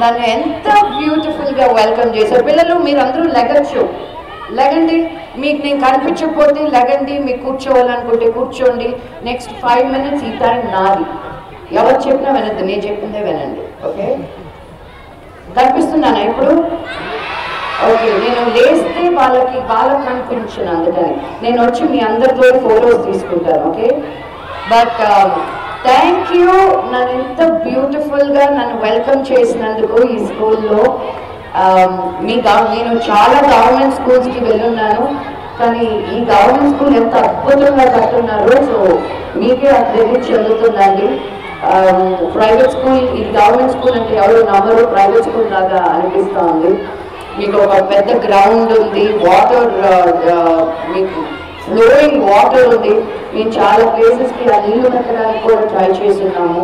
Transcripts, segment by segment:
నన్ను ఎంత బ్యూటిఫుల్గా వెల్కమ్ చేశారు పిల్లలు మీరందరూ లెగచ్చు లెగండి మీకు నేను కనిపించకపోతే లెగండి మీకు కూర్చోవాలనుకుంటే కూర్చోండి నెక్స్ట్ ఫైవ్ మినిట్స్ ఈ టైం నాది ఎవరు చెప్పినా వినద్దు నేను చెప్పిందే వినండి ఓకే కనిపిస్తున్నానా ఇప్పుడు ఓకే నేను లేస్తే వాళ్ళకి వాళ్ళకి కనిపించను అందుకని నేను వచ్చి మీ అందరితో ఫోటోస్ తీసుకుంటాను ఓకే బట్ థ్యాంక్ యూ నన్ను ఎంత బ్యూటిఫుల్గా నన్ను వెల్కమ్ చేసినందుకు ఈ స్కూల్లో మీ గవ నేను చాలా గవర్నమెంట్ స్కూల్స్కి వెళ్ళున్నాను కానీ ఈ గవర్నమెంట్ స్కూల్ ఎంత అద్భుతంగా కట్టున్నారో సో మీకే ఆ క్రెడిట్ చెందుతుందండి ప్రైవేట్ స్కూల్ ఇది గవర్నమెంట్ స్కూల్ అంటే ఎవరు నమ్మరు ప్రైవేట్ స్కూల్ లాగా అనిపిస్తూ ఉంది మీకు ఒక పెద్ద గ్రౌండ్ ఉంది వాటర్ మీకు ఫ్లోయింగ్ వాటర్ ఉంది మేము చాలా ప్లేసెస్కి ఆ నీళ్లు పెట్టడానికి కూడా ట్రై చేస్తున్నాము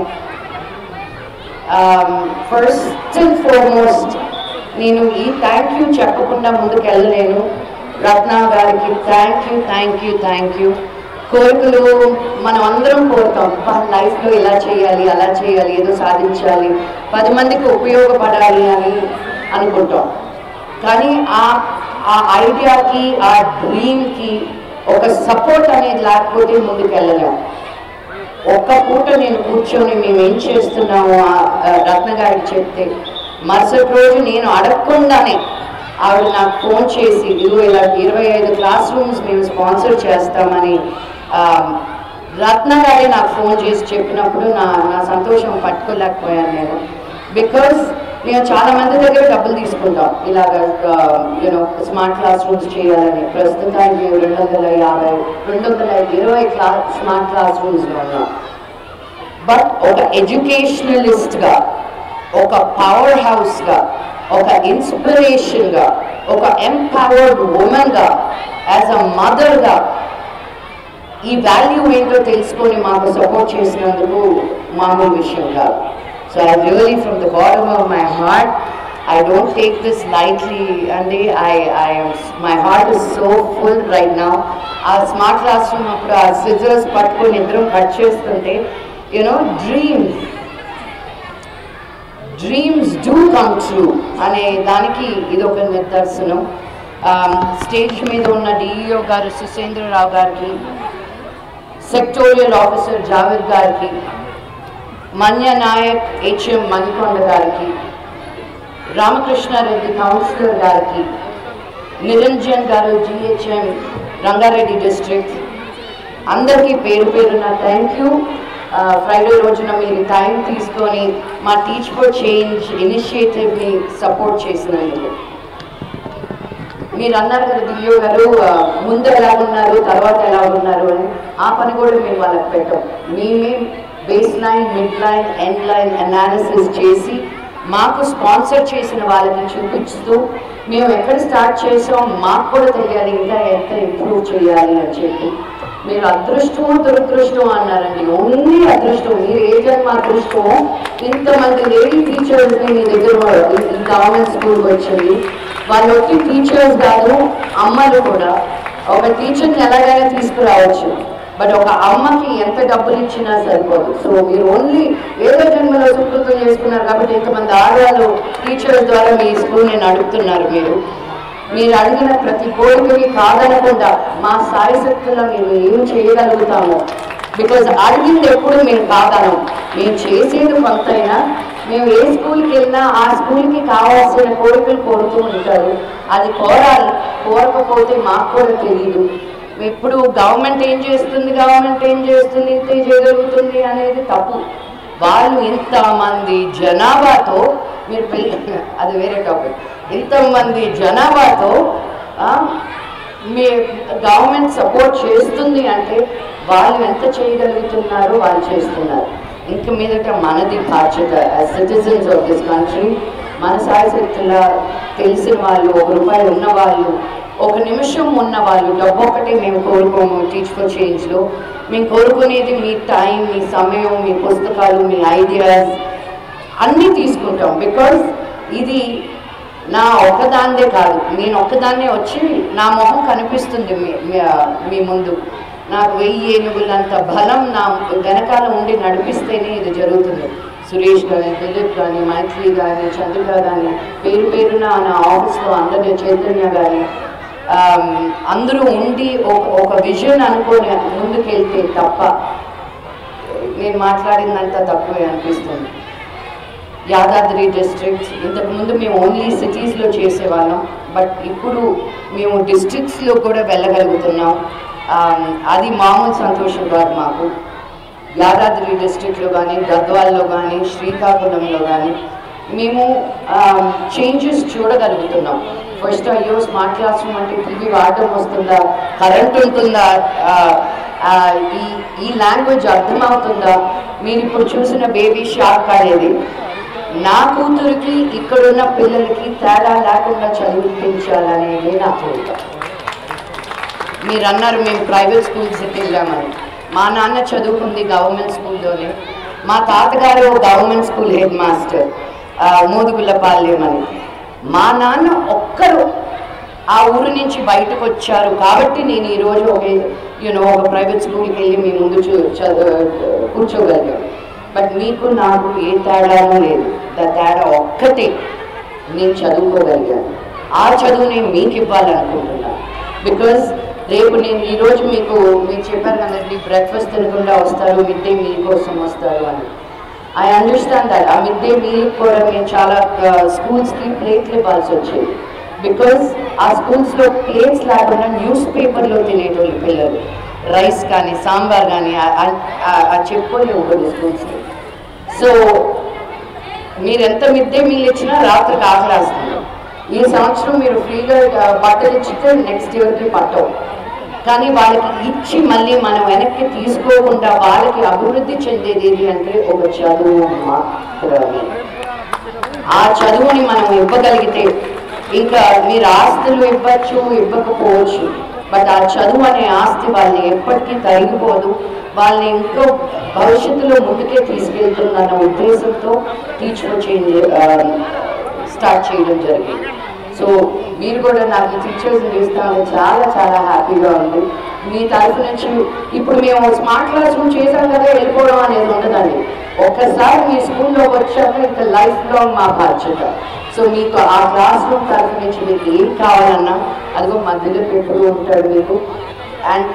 ఫస్ట్ అండ్ ఫార్మోస్ట్ నేను ఈ థ్యాంక్ యూ చెప్పకుండా ముందుకు వెళ్ళలేను రత్న గారికి thank you thank you thank you కోరికలు మనం అందరం కోరుతాం మన లైఫ్లో ఇలా చేయాలి అలా చేయాలి ఏదో సాధించాలి పది మందికి ఉపయోగపడాలి అని అనుకుంటాం కానీ ఆ ఆ ఐడియాకి ఆ డ్రీమ్కి ఒక సపోర్ట్ అనేది లేకపోతే ముందుకు వెళ్ళలేం ఒక్క పూట నేను కూర్చొని మేము ఏం చేస్తున్నాము ఆ ఆ రత్న గారికి చెప్తే మరుసటి రోజు నేను అడగకుండానే ఆవిడ నాకు ఫోన్ చేసి ఇదిగో ఇలా ఇరవై ఐదు క్లాస్ రూమ్స్ మేము స్పాన్సర్ చేస్తామని ఆ, రత్న గారే నాకు ఫోన్ చేసి చెప్పినప్పుడు నా నా సంతోషం పట్టుకోలేకపోయాను నేను బికాస్ మేము చాలా మంది దగ్గర డబ్బులు తీసుకుంటాం ఇలాగ యూనో స్మార్ట్ క్లాస్ రూమ్స్ చేయాలని ప్రస్తుతానికి మేము రెండు వందల యాభై రెండు వందల ఇరవై క్లా స్మార్ట్ క్లాస్ రూమ్స్లో ఉన్నాం బట్ ఒక ఎడ్యుకేషనలిస్ట్గా ఒక పవర్ హౌస్గా ఒక ఇన్స్పిరేషన్గా ఒక ఎంపవర్డ్ ఉమెన్గా యాజ్ అ మదర్గా ఈ వాల్యూ ఏంటో తెలుసుకొని మాకు సపోర్ట్ చేసినందుకు మామూలు విషయం కాదు so I really from the bottom of my heart I don't take this lightly అండి I I my heart is so full right now ఆ స్మార్ట్ క్లాస్ రూమ్ అప్పుడు ఆ సిజర్స్ పట్టుకొని ఇద్దరం కట్ చేస్తుంటే you know dreams dreams do come true అనే దానికి ఇది ఒక నిదర్శనం స్టేజ్ మీద ఉన్న డిఈఓ గారు సుసేంద్రరావు గారికి సెక్టోరియల్ ఆఫీసర్ జావేద్ గారికి మన్య నాయక్ హెచ్ఎం మణికొండ గారికి రామకృష్ణారెడ్డి కౌన్సిలర్ గారికి నిరంజన్ గారు జిహెచ్ఎం రంగారెడ్డి డిస్ట్రిక్ట్ అందరికీ పేరు పేరున థ్యాంక్ యూ ఫ్రైడే రోజున మీరు టైం తీసుకొని మా టీచ్ ఫర్ చేంజ్ ఇనిషియేటివ్ని సపోర్ట్ చేసినందుకు మీరు అన్నారు కదా దివ్యో గారు ఆ, ముందు ఎలా ఉన్నారు తర్వాత ఎలా ఉన్నారు అని ఆ పని కూడా మేము వాళ్ళకి పెట్టాం మేమే base line mid line end line analysis చేసి మాకు స్పాన్సర్ చేసిన వాళ్ళని చూపిస్తూ మేము ఎక్కడ స్టార్ట్ చేసాం మాకు కూడా తెలియాలి ఇంకా ఎంత ఇంప్రూవ్ చేయాలి అని చెప్పి మీరు అదృష్టం దురదృష్టం అన్నారండి ఓన్లీ అదృష్టం మీరు ఏ జన్మ అదృష్టం ఇంతమంది లేడీ టీచర్స్ని మీ దగ్గర ఈ- ఈ గవర్నమెంట్ స్కూల్కి వచ్చింది వాళ్ళు వచ్చి టీచర్స్ కాదు అమ్మలు కూడా ఒక టీచర్ని ఎలాగైనా తీసుకురావచ్చు బట్ ఒక అమ్మకి ఎంత డబ్బులు ఇచ్చినా సరిపోదు సో మీరు ఓన్లీ ఏదో జన్మలో సుకృతం చేసుకున్నారు కాబట్టి ఇంతమంది ఆడవాళ్ళు టీచర్స్ ద్వారా మీ స్కూల్ని నడుపుతున్నారు మీరు మీరు అడిగిన ప్రతి కోరికని కాదనకుండా మా సాయి శక్తుల్లో మేము ఏం చేయగలుగుతామో బికాజ్ అడిగింది ఎప్పుడు మేము కాదనం మేము చేసేది కొంతైనా మేము ఏ స్కూల్కి వెళ్ళినా ఆ స్కూల్కి కావాల్సిన కోరికలు కోరుతూ ఉంటారు అది కోరాలి కోరకపోతే మాకు కూడా తెలియదు ఇప్పుడు గవర్నమెంట్ ఏం చేస్తుంది గవర్నమెంట్ ఏం చేస్తుంది ఇంత చేయగలుగుతుంది అనేది తప్పు వాళ్ళు ఇంతమంది జనాభాతో మీరు పెళ్ళి అది వేరే టాపిక్ ఇంతమంది జనాభాతో ఆ, మీ గవర్నమెంట్ సపోర్ట్ చేస్తుంది అంటే వాళ్ళు ఎంత చేయగలుగుతున్నారో వాళ్ళు చేస్తున్నారు ఇంక మీదట మనది బాధ్యత సిటిజన్స్ ఆఫ్ దిస్ కంట్రీ మన సాయశక్తుల తెలిసిన వాళ్ళు ఒక రూపాయి ఉన్న వాళ్ళు ఒక నిమిషం ఉన్న వాళ్ళు డబ్బు ఒకటే మేము కోరుకోము టీచ్ ఫర్ చేంజ్లో మేము కోరుకునేది మీ టైం మీ సమయం మీ పుస్తకాలు మీ ఐడియాస్ అన్నీ తీసుకుంటాం బికాజ్ ఇది నా ఒక్కదాన్నే కాదు నేను ఒక్కదాన్నే వచ్చి నా మొహం కనిపిస్తుంది మీ మీ- మీ ముందు నాకు వెయ్యి ఏనుగులంత బలం నా వెనకాల ఉండి నడిపిస్తేనే ఇది జరుగుతుంది సురేష్ కానీ దిలీప్ కానీ మైత్రి కానీ చంద్రిక కానీ పేరు పేరున నా ఆఫీస్లో అందరి చైతన్య కానీ ఆమ్, అందరూ ఉండి ఒక ఒక విజన్ అనుకొని ముందుకెళ్తే తప్ప నేను మాట్లాడిందంతా తక్కువే అనిపిస్తుంది యాదాద్రి డిస్ట్రిక్ట్ ఇంతకుముందు మేము ఓన్లీ సిటీస్లో చేసేవాళ్ళం బట్ ఇప్పుడు మేము డిస్ట్రిక్ట్స్లో కూడా వెళ్ళగలుగుతున్నాం ఆమ్, అది మామూలు సంతోషం కాదు మాకు యాదాద్రి డిస్ట్రిక్ట్లో కానీ గద్వాల్లో కానీ శ్రీకాకుళంలో కానీ మేము చేంజెస్ చూడగలుగుతున్నాం ఫస్ట్ అయ్యో స్మార్ట్ క్లాస్ రూమ్ అంటే టీవీ వాడటం వస్తుందా కరెంట్ ఉంటుందా ఆ, ఆ, ఈ ఈ లాంగ్వేజ్ అర్థమవుతుందా మీరు ఇప్పుడు చూసిన బేబీ షార్క్ అనేది నా కూతురికి ఇక్కడున్న పిల్లలకి తేడా లేకుండా చదివించాలనేది నా కోరిక మీరు అన్నారు మేము ప్రైవేట్ స్కూల్స్కి వెళ్ళామని మా నాన్న చదువుకుంది గవర్నమెంట్ స్కూల్లోనే మా తాతగారు గవర్నమెంట్ స్కూల్ హెడ్ మాస్టర్ ఆ, మోదుగుల్లపాలెం అని మా నాన్న ఒక్కరు ఆ ఊరు నుంచి బయటకు వచ్చారు కాబట్టి నేను ఈరోజు ఒక యూనో ఒక ప్రైవేట్ స్కూల్కి వెళ్ళి మీ ముందు చూ చదువు కూర్చోగలిగాను బట్ మీకు నాకు ఏ తేడానూ లేదు ద తేడా ఒక్కటే నేను చదువుకోగలిగాను ఆ చదువుని మీకు ఇవ్వాలనుకుంటున్నాను బికాజ్ రేపు నేను ఈరోజు మీకు మీరు చెప్పారు కదండి బ్రేక్ఫాస్ట్ తినకుండా వస్తారు మిడ్ డే మీల్ కోసం వస్తారు అని I understand that uh mid day meal కూడా మేము చాలా స్కూల్స్కి ప్లేట్లు ఇవ్వాల్సి వచ్చేది బికాజ్ ఆ స్కూల్స్లో ప్లేట్స్ లేకుండా న్యూస్ పేపర్లో తినేటోళ్ళు పిల్లలు రైస్ కానీ సాంబార్ కానీ ఆ చెప్పుకొని ఉండదు స్కూల్స్లో సో మీరు ఎంత మిద్దే మీల్ ఇచ్చినా రాత్రికి ఆకలేస్తుంది ఈ సంవత్సరం మీరు ఫ్రీగా ఆ, బట్టలు ఇచ్చితే నెక్స్ట్ ఇయర్కి పట్టవు కానీ వాళ్ళకి ఇచ్చి మళ్ళీ మనం వెనక్కి తీసుకోకుండా వాళ్ళకి అభివృద్ధి చెందేది ఏది అంటే ఒక చదువు మాత్రమే ఆ చదువుని మనం ఇవ్వగలిగితే ఇంకా మీరు ఆస్తులు ఇవ్వచ్చు ఇవ్వకపోవచ్చు బట్ ఆ చదువు అనే ఆస్తి వాళ్ళని ఎప్పటికీ తరిగిపోదు వాళ్ళని ఇంకో భవిష్యత్తులో ముందుకే తీసుకెళ్తుందన్న ఉద్దేశంతో టీచర్ చేంజ్ స్టార్ట్ చేయడం జరిగింది సో మీరు కూడా నాకు టీచర్స్ చూస్తాను చాలా చాలా హ్యాపీగా ఉంది మీ తరఫు నుంచి ఇప్పుడు మేము స్మార్ట్ క్లాస్ రూమ్ చేసాం కదా వెళ్ళిపోవడం అనేది ఉండదండి ఒక్కసారి మీ స్కూల్లో వచ్చాక ఇంకా లైఫ్ లాంగ్ మా బాధ్యత సో మీకు ఆ క్లాస్ రూమ్ తరఫు నుంచి మీకు ఏం కావాలన్నా అదిగో మధ్యలో ఎప్పుడు ఉంటాడు మీకు అండ్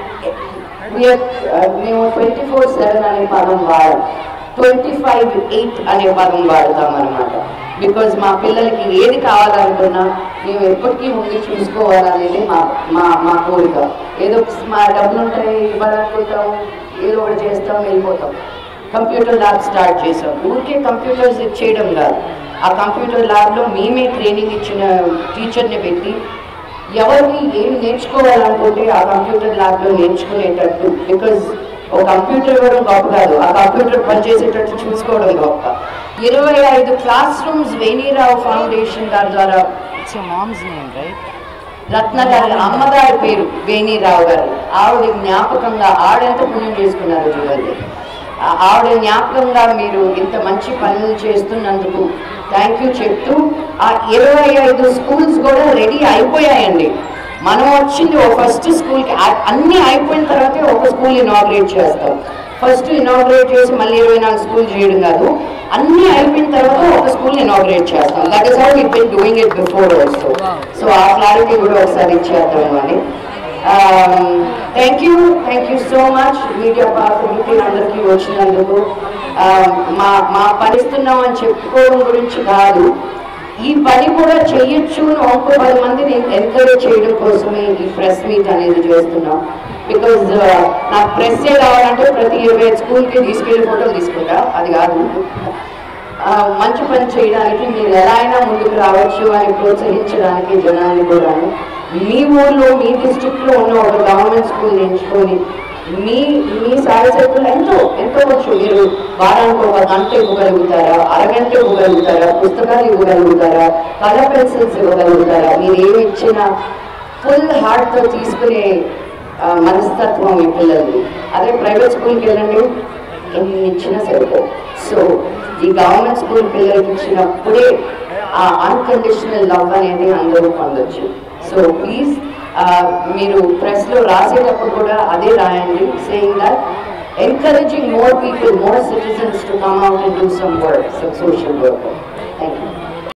మేము ట్వంటీ ఫోర్ సెవెన్ అనే పదం వాడం ట్వంటీ ఫైవ్ ఎయిట్ అనే పదం వాడతాం అనమాట బికాజ్ మా పిల్లలకి ఏది కావాలనుకున్నా మేము ఎప్పటికీ ముందు చూసుకోవాలనేది మా మా మా కోరిక ఏదో మా డబ్బులు ఉంటాయి ఇవ్వాలనుకుంటాం ఏదో ఒకటి చేస్తాం వెళ్ళిపోతాం కంప్యూటర్ ల్యాబ్ స్టార్ట్ చేసాం ఊరికే కంప్యూటర్స్ ఇచ్చేయడం కాదు ఆ కంప్యూటర్ ల్యాబ్లో మేమే ట్రైనింగ్ ఇచ్చిన టీచర్ని పెట్టి ఎవరికి ఏం నేర్చుకోవాలనుకుంటే ఆ కంప్యూటర్ ల్యాబ్లో నేర్చుకునేటట్టు బికాజ్ ఒక కంప్యూటర్ ఇవ్వడం గొప్ప కాదు ఆ కంప్యూటర్ పనిచేసేటట్టు చూసుకోవడం గొప్ప ఇరవై ఐదు క్లాస్ రూమ్స్ వేణీరావు ఫౌండేషన్ గారి ద్వారా It's your mom's name, right? రత్న గారి అమ్మగారి పేరు వేణీరావు గారు ఆవిడ జ్ఞాపకంగా ఆవిడెంత పుణ్యం చేసుకున్నారు చూడండి ఆ- ఆవిడ జ్ఞాపకంగా మీరు ఇంత మంచి పనులు చేస్తున్నందుకు థ్యాంక్ యూ చెప్తూ ఆ ఇరవై ఐదు స్కూల్స్ కూడా రెడీ అయిపోయాయండి మనం వచ్చింది ఒక ఫస్ట్ స్కూల్కి అన్నీ అయిపోయిన తర్వాతే ఒక స్కూల్ ఇనాగ్రేట్ చేస్తాం ఫస్ట్ ఇనాగ్రేట్ చేసి మళ్ళీ ఇరవై నాలుగు స్కూల్ చేయడం కాదు అన్నీ అయిపోయిన తర్వాత ఒక స్కూల్ ఇనాగ్రేట్ చేస్తాం that is how we been doing it before also so ఆ క్లారిటీ కూడా ఒకసారి ఇచ్చేద్దాం అని thank you thank you so much media పాత్రకి అందరికీ వచ్చినందుకు Um, మా మా పనిస్తున్నాం అని చెప్పుకోవడం గురించి కాదు ఈ పని కూడా చేయొచ్చు అని ఇంకో పది మందిని ఎంకరేజ్ చేయడం కోసమే ఈ ప్రెస్ మీట్ అనేది చేస్తున్నాం బికాజ్ నాకు ప్రెస్ కావాలంటే ప్రతి ఇరవై స్కూల్కి తీసుకెళ్ళి ఫోటోలు తీసుకుంటా అది కాదు ఆ, మంచి పని చేయడానికి మీరు ఎలా అయినా ముందుకు రావచ్చు అని ప్రోత్సహించడానికి జనాన్ని కూడా మీ ఊర్లో మీ డిస్ట్రిక్ట్లో ఉన్న ఒక గవర్నమెంట్ స్కూల్ ఎంచుకొని మీ మీ సాయశక్తులు ఎంతో ఎంతో వచ్చు మీరు వారానికి ఒక గంట ఇవ్వగలుగుతారా అరగంట ఇవ్వగలుగుతారా పుస్తకాలు ఇవ్వగలుగుతారా కలర్ పెన్సిల్స్ ఇవ్వగలుగుతారా మీరు ఏమి ఇచ్చినా ఫుల్ హార్ట్తో తీసుకునే ఆ, మనస్తత్వం ఈ పిల్లలు అదే ప్రైవేట్ స్కూల్కి వెళ్ళండి ఎన్ని ఇచ్చినా సరిపో సో ఈ గవర్నమెంట్ స్కూల్ పిల్లలకి ఇచ్చినప్పుడే ఆ అన్కండిషనల్ లవ్ అనేది అందరూ పొందొచ్చు సో ప్లీజ్ మీరు ప్రెస్లో రాసేటప్పుడు కూడా అదే రాయండి saying that encouraging more people, more citizens to come out and do some work, some social work.